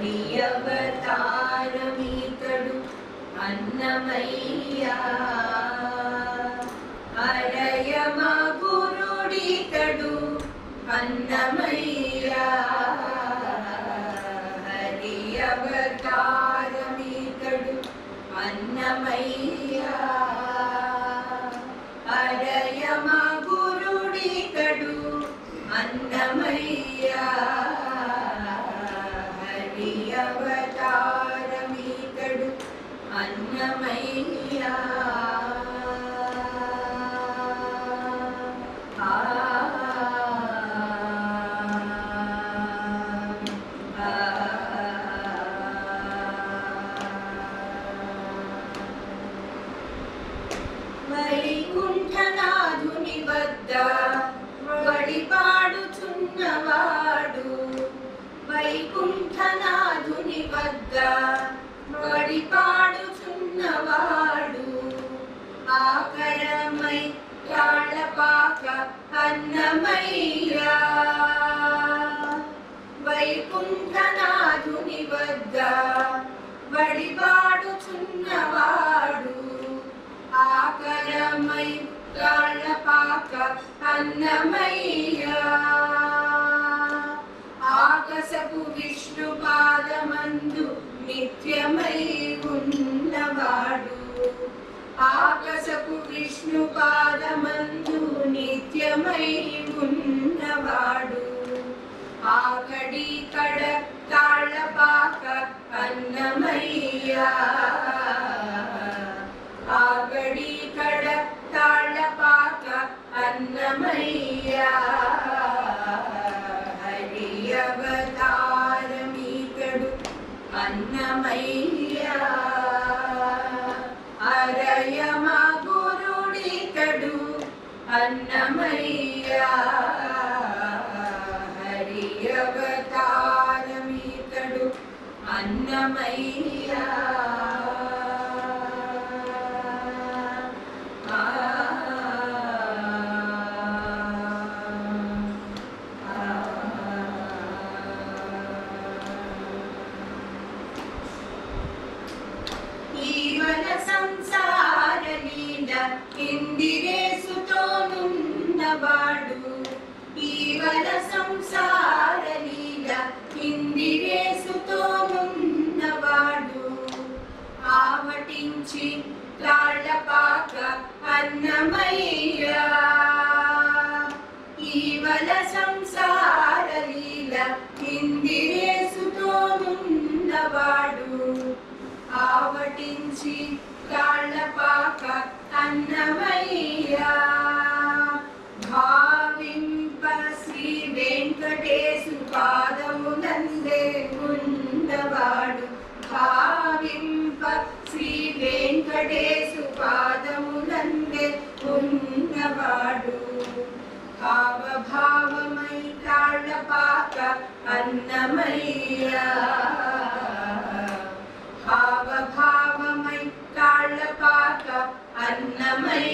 హరి అవతారమీతడు అన్నమయ్యా అరయమ గురుడితడు అన్నమయ్యా హరి అవతారమీతడు అన్నమయ్యా అరయమ గురుడితడు అన్నమయ్యా హరి అవతారమీతడు అన్నమయ్యా ఆ వైకుంఠనాథుని వద్ద వడిపాడుచున్నవాడు వైకుంఠనాథుని వద్ద వడిపాడుచున్నవాడు ఆకరమై తాళపాక అన్నమయ్యా వైకుంఠనాథుని వద్ద వడిపాడుచున్నవాడు ఆకరమై తాళపాక అన్నమయ్యా ఆకసపు విష్ణు పాదమందు నిత్యమై ఉన్నవాడు ఆకసపు విష్ణు పాదమందు నిత్యమై ఉన్నవాడు ఆకడి కడ తాళపాక అన్నమయ్యా ఆగడి కడ తాళపాక అన్నమయ్యా హరి అవతారమీకడు అన్నమయ్యా అరయమ గురుడికడు అన్నమయ్యా హరి అవతారమీకడు అన్నమయ్యా ఆ ఈవల సంసార లీల ఇందిరేసుతోనున్నవాడు ఈవల సంసార లీల ఇందిరేసుతోనున్నవాడు ఆవటించి తాళ్ళపాక అన్నమయ్యా ఈవల సంసార లీల ఇందిరేసుతోనున్నవాడు ఆవటించి కాళ్ళపాక అన్నమయ్యా భావింప శ్రీ వెంకటేశు పాదమునందే ఉన్నవాడు భావింప శ్రీ వెంకటేశు పాదమునందే ఉన్నవాడు భావభావమై తాళ్ళపాక అన్నమయ్యా భావభావమై తాళ్ళపాక అన్నమయ్యా